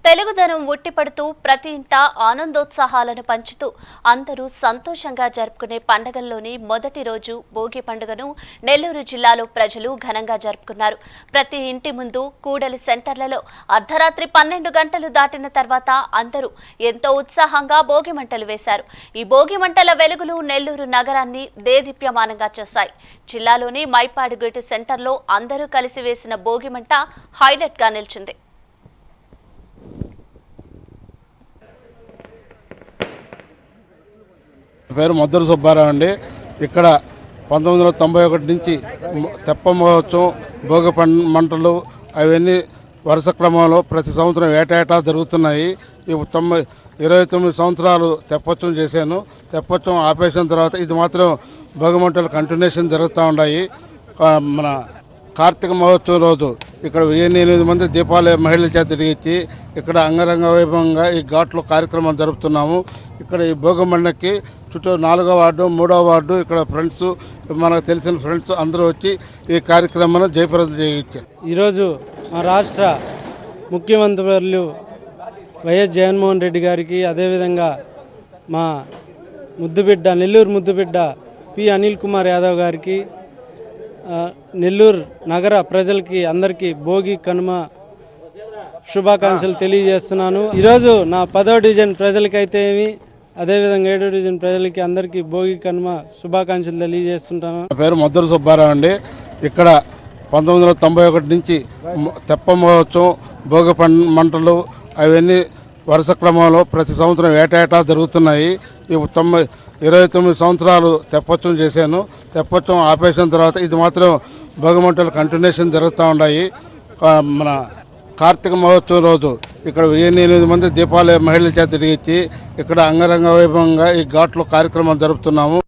తెలుగుదనం ఉట్టిపడుతూ ప్రతి ఇంట ఆనందోత్సాహాలను పంచుతూ అందరూ సంతోషంగా జరుపుకునే పండగల్లోని మొదటి రోజు భోగి పండుగను నెల్లూరు జిల్లాలో ప్రజలు ఘనంగా జరుపుకున్నారు ప్రతి ఇంటి ముందు కూడలి సెంటర్లలో అర్ధరాత్రి పన్నెండు గంటలు దాటిన తర్వాత అందరూ ఎంతో ఉత్సాహంగా భోగి మంటలు వేశారు ఈ భోగి మంటల వెలుగులు నెల్లూరు నగరాన్ని దేదీప్యమానంగా చేశాయి జిల్లాలోని మైపాడుగేటు సెంటర్లో అందరూ కలిసి వేసిన భోగి మంట హైలైట్ గా నిలిచింది పేరు మద్దరు సుబ్బారావు అండి ఇక్కడ పంతొమ్మిది వందల తొంభై ఒకటి నుంచి మ- తెప్ప మహోత్సవం భోగ పం మంటలు అవన్నీ వరుస క్రమంలో ప్రతి సంవత్సరం ఏటేటా జరుగుతున్నాయి ఈ తొంభై ఇరవై తొమ్మిది సంవత్సరాలు తెప్పోత్సవం చేశాను తెప్పోత్సవం ఆపేసిన తర్వాత ఇది మాత్రం భోగ మంటలు కంటిన్యూషన్ జరుగుతూ ఉన్నాయి కా- మన కార్తీక మహోత్సవం రోజు ఇక్కడ వెయ్యి ఎనిమిది మంది దీపాలు మహిళల చేత తిరిగిచ్చి ఇక్కడ అంగరంగ వైభవంగా ఈ ఘాట్లో కార్యక్రమం జరుపుతున్నాము ఇక్కడ ఈ భోగమండకి చుట్టూ నాలుగో వార్డు మూడో వార్డు ఇక్కడ ఫ్రెండ్స్ మనకు తెలిసిన ఫ్రెండ్స్ అందరూ వచ్చి ఈ కార్యక్రమాన్ని జయప్రదం చేయించారు ఈరోజు మా రాష్ట్ర ముఖ్యమంత్రులు వైఎస్ జగన్మోహన్ రెడ్డి గారికి అదేవిధంగా మా ముద్దుబిడ్డ నెల్లూరు ముద్దుబిడ్డ పి అనిల్ కుమార్ యాదవ్ గారికి ఆ, నెల్లూరు నగర ప్రజలకి అందరికీ భోగి కనుమ శుభాకాంక్షలు తెలియజేస్తున్నాను ఈరోజు నా పదో డివిజన్ ప్రజలకైతే ఏమి అదేవిధంగా ఏడో డివిజన్ ప్రజలకి అందరికీ భోగి కనుమ శుభాకాంక్షలు తెలియజేస్తుంటాను నా పేరు మద్దరు సుబ్బారావు అండి ఇక్కడ పంతొమ్మిది వందల తొంభై ఒకటి నుంచి మ- తెప్ప మహోత్సవం భోగ పం మంటలు అవన్నీ వరుస క్రమంలో ప్రతి సంవత్సరం ఏటేటా జరుగుతున్నాయి ఈ తొంభై ఇరవై తొమ్మిది సంవత్సరాలు తెప్పోత్సవం చేశాను తెప్పోత్సవం ఆపేసిన తర్వాత ఇది మాత్రం భోగ మంటలు కంటిన్యూషన్ జరుగుతూ ఉన్నాయి కా- మన కార్తీక మహోత్సవం రోజు ఇక్కడ వెయ్యి ఎనిమిది మంది దీపాలు మహిళల చేత తిరిగిచ్చి ఇక్కడ అంగరంగ వైభవంగా ఈ ఘాట్లో కార్యక్రమం జరుపుతున్నాము